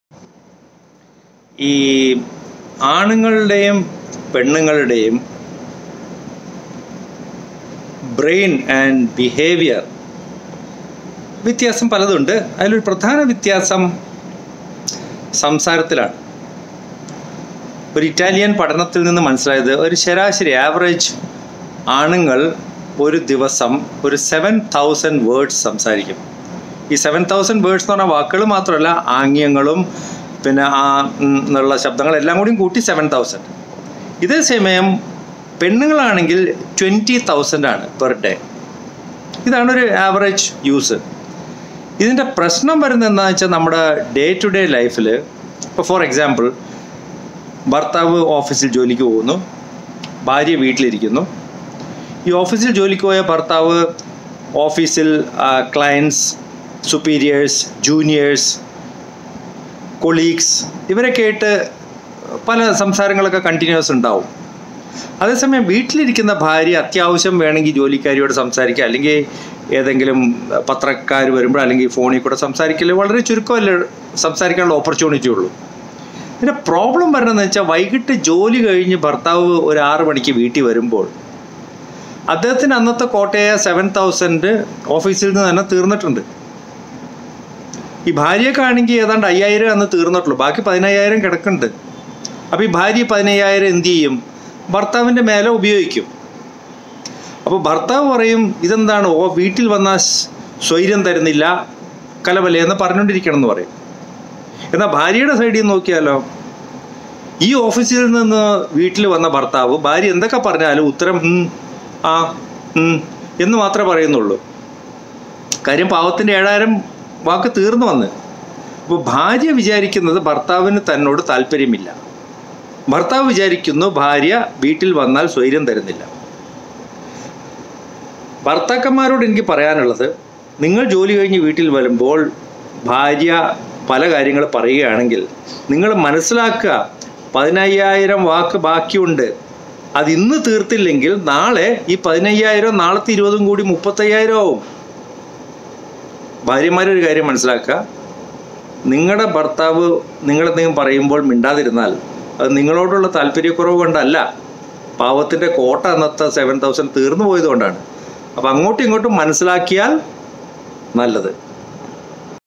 ഈ ആണുങ്ങളുടെയും പെണ്ണുങ്ങളുടെയും ബ്രെയിൻ ആൻഡ് ബിഹേവിയർ വ്യത്യാസം പലതുണ്ട് അതിലൊരു പ്രധാന വ്യത്യാസം സംസാരത്തിലാണ് ഒരു ഇറ്റാലിയൻ പഠനത്തിൽ നിന്ന് മനസ്സിലായത് ഒരു ശരാശരി ആവറേജ് ആണുങ്ങൾ ഒരു ദിവസം ഒരു സെവൻ തൗസൻഡ് വേർഡ്സ് സംസാരിക്കും ഈ സെവൻ തൗസൻഡ് വേർഡ്സ് എന്ന് പറഞ്ഞാൽ വാക്കുകൾ മാത്രമല്ല ആംഗ്യങ്ങളും പിന്നെ ആ ഉം എന്നുള്ള ശബ്ദങ്ങളെല്ലാം കൂടിയും കൂട്ടി സെവൻ തൗസൻഡ് ഇതേ സമയം പെണ്ണുങ്ങളാണെങ്കിൽ ട്വൻറ്റി തൗസൻഡ് ആണ് പെർ ഡേ ഇതാണ് ഒരു ആവറേജ് യൂസ് ഇതിൻ്റെ പ്രശ്നം വരുന്നത് എന്താണെന്ന് വെച്ചാൽ നമ്മുടെ ഡേ ടു ഡേ ലൈഫിൽ ഇപ്പോൾ ഫോർ എക്സാമ്പിൾ ഭർത്താവ് ഓഫീസിൽ ജോലിക്ക് പോകുന്നു ഭാര്യ വീട്ടിലിരിക്കുന്നു ഈ ഓഫീസിൽ ജോലിക്ക് പോയ ഭർത്താവ് ഓഫീസിൽ ക്ലയൻസ് സുപ്പീരിയേഴ്സ് ജൂനിയേഴ്സ് കൊളീഗ്സ് ഇവരൊക്കെ ആയിട്ട് പല സംസാരങ്ങളൊക്കെ കണ്ടിന്യൂസ് ഉണ്ടാവും അതേസമയം വീട്ടിലിരിക്കുന്ന ഭാര്യ അത്യാവശ്യം വേണമെങ്കിൽ ജോലിക്കാരിയോട് സംസാരിക്കുക അല്ലെങ്കിൽ ഏതെങ്കിലും പത്രക്കാർ വരുമ്പോൾ അല്ലെങ്കിൽ ഫോണിൽ കൂടെ സംസാരിക്കൽ വളരെ ചുരുക്കമല്ലേ സംസാരിക്കാനുള്ള ഓപ്പർച്യൂണിറ്റി ഉള്ളൂ പിന്നെ പ്രോബ്ലം വരണമെന്ന് വെച്ചാൽ വൈകിട്ട് ജോലി കഴിഞ്ഞ് ഭർത്താവ് ഒരു ആറ് മണിക്ക് വീട്ടിൽ വരുമ്പോൾ അദ്ദേഹത്തിന് അന്നത്തെ കോട്ടയായ സെവൻ തൗസൻഡ് ഓഫീസിൽ നിന്ന് തന്നെ തീർന്നിട്ടുണ്ട് ഈ ഭാര്യക്കാണെങ്കിൽ ഏതാണ്ട് അയ്യായിരം അന്ന് തീർന്നിട്ടുള്ളൂ ബാക്കി പതിനയ്യായിരം കിടക്കുന്നുണ്ട് അപ്പോൾ ഈ ഭാര്യ പതിനയ്യായിരം എന്ത് ചെയ്യും ഭർത്താവിൻ്റെ മേലെ ഉപയോഗിക്കും അപ്പോൾ ഭർത്താവ് പറയും ഇതെന്താണ് ഓ വീട്ടിൽ വന്നാൽ സ്വൈര്യം തരുന്നില്ല കലവലയെന്ന് പറഞ്ഞുകൊണ്ടിരിക്കണം എന്ന് പറയും എന്നാൽ ഭാര്യയുടെ സൈഡിൽ നിന്ന് നോക്കിയാലോ ഈ ഓഫീസിൽ നിന്ന് വീട്ടിൽ വന്ന ഭർത്താവ് ഭാര്യ എന്തൊക്കെ പറഞ്ഞാലും ഉത്തരം ഉം, ആ ഉം, എന്ന് മാത്രമേ പറയുന്നുള്ളൂ കാര്യം പാവത്തിൻ്റെ ഏഴായിരം വാക്ക് തീർന്നു വന്ന് അപ്പോൾ ഭാര്യ വിചാരിക്കുന്നത് ഭർത്താവിന് തന്നോട് താല്പര്യമില്ല ഭർത്താവ് വിചാരിക്കുന്നു ഭാര്യ വീട്ടിൽ വന്നാൽ സ്വൈര്യം തരുന്നില്ല ഭർത്താക്കന്മാരോട് എനിക്ക് പറയാനുള്ളത് നിങ്ങൾ ജോലി കഴിഞ്ഞ് വീട്ടിൽ വരുമ്പോൾ ഭാര്യ പല കാര്യങ്ങൾ പറയുകയാണെങ്കിൽ നിങ്ങൾ മനസ്സിലാക്കുക പതിനയ്യായിരം വാക്ക് ബാക്കിയുണ്ട് അത് ഇന്ന് തീർത്തില്ലെങ്കിൽ നാളെ ഈ പതിനയ്യായിരം നാളത്തെ ഇരുപതും കൂടി മുപ്പത്തയ്യായിരം ആവും ഭാര്യമാരൊരു കാര്യം മനസ്സിലാക്കുക നിങ്ങളുടെ ഭർത്താവ് നിങ്ങളെന്തെങ്കിലും പറയുമ്പോൾ മിണ്ടാതിരുന്നാൽ അത് നിങ്ങളോടുള്ള താല്പര്യക്കുറവ് കൊണ്ടല്ല പാവത്തിൻ്റെ കോട്ട അന്നത്തെ സെവൻ തൗസൻഡ് തീർന്നു പോയത് കൊണ്ടാണ് അപ്പോൾ അങ്ങോട്ടും ഇങ്ങോട്ടും മനസ്സിലാക്കിയാൽ നല്ലത്